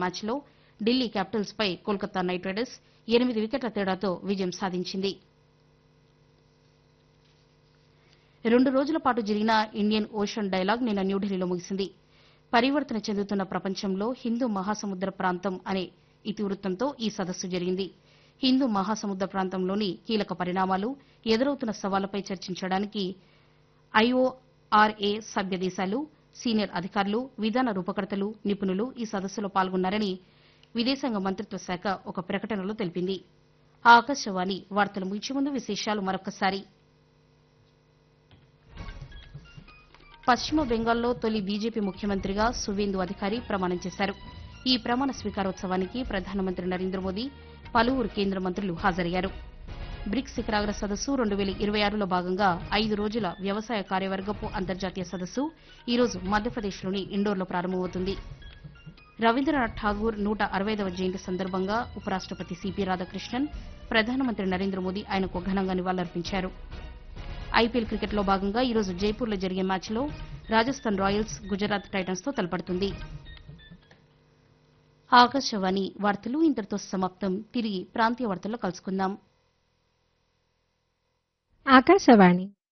మ్యాచ్లో ఢిల్లీ క్యాపిటల్స్ పై Kolkata Knight Riders ఎనిమిది వికెట్ల తేడాతో విజయం సాధించింది రెండు రోజుల పాటు జరిగిన ఇండియన్ ఓషన్ డైలాగ్ నిన్న న్యూఢిల్లీలో ముగిసింది పరివర్తన చెందుతున్న ప్రపంచంలో హిందూ మహాసముద్ర ప్రాంతం అనే ఇతివృత్తంతో ఈ సదస్సు జరిగింది హిందూ మహాసముద్ర ప్రాంతంలోని కీలక పరిణామాలు ఎదురవుతున్న సవాళ్లపై చర్చించడానికి ఐఓఆర్ఏ సభ్య దేశాలు సీనియర్ అధికారులు విధాన రూపకర్తలు నిపుణులు ఈ సదస్సులో పాల్గొన్నారని విదేశాంగ మంత్రిత్వ శాఖ ఒక ప్రకటనలో తెలిపింది ఆకాశవాణి వార్తలు ముగించే ముందు విశేషాలు మరొకసారి పశ్చిమ బెంగాల్లో తొలి బీజేపీ ముఖ్యమంత్రిగా సువేందు అధికారి ప్రమాణం చేశారు ఈ ప్రమాణ స్వీకారోత్సవానికి ప్రధానమంత్రి నరేంద్ర మోదీ పలువురు కేంద్ర మంత్రులు హాజరయ్యారు బ్రిక్స్ శిఖరాగ్ర సదస్సు రెండు వేల ఇరవై ఆరులో భాగంగా ఐదు రోజుల వ్యవసాయ కార్యవర్గపు అంతర్జాతీయ సదస్సు ఈరోజు మధ్యప్రదేశ్లోని ఇండోర్లో ప్రారంభమవుతుంది రవీంద్రనాథ్ ఠాగూర్ నూట అరవైదవ జయంతి సందర్భంగా ఉపరాష్టపతి సిపి రాధాకృష్ణన్ ప్రధానమంత్రి నరేంద్ర మోదీ ఆయనకు ఘనంగా నివాళులర్పించారు ఐపీఎల్ క్రికెట్లో భాగంగా ఈరోజు జైపూర్లో జరిగే మ్యాచ్లో రాజస్థాన్ రాయల్స్ గుజరాత్ టైటన్స్ తో తలపడుతుంది ఆకాశవాణి వార్తలు ఇంతటితో సమాప్తం తిరిగి ప్రాంతీయ వార్తల్లో కలుసుకుందాం ఆకాశవాణి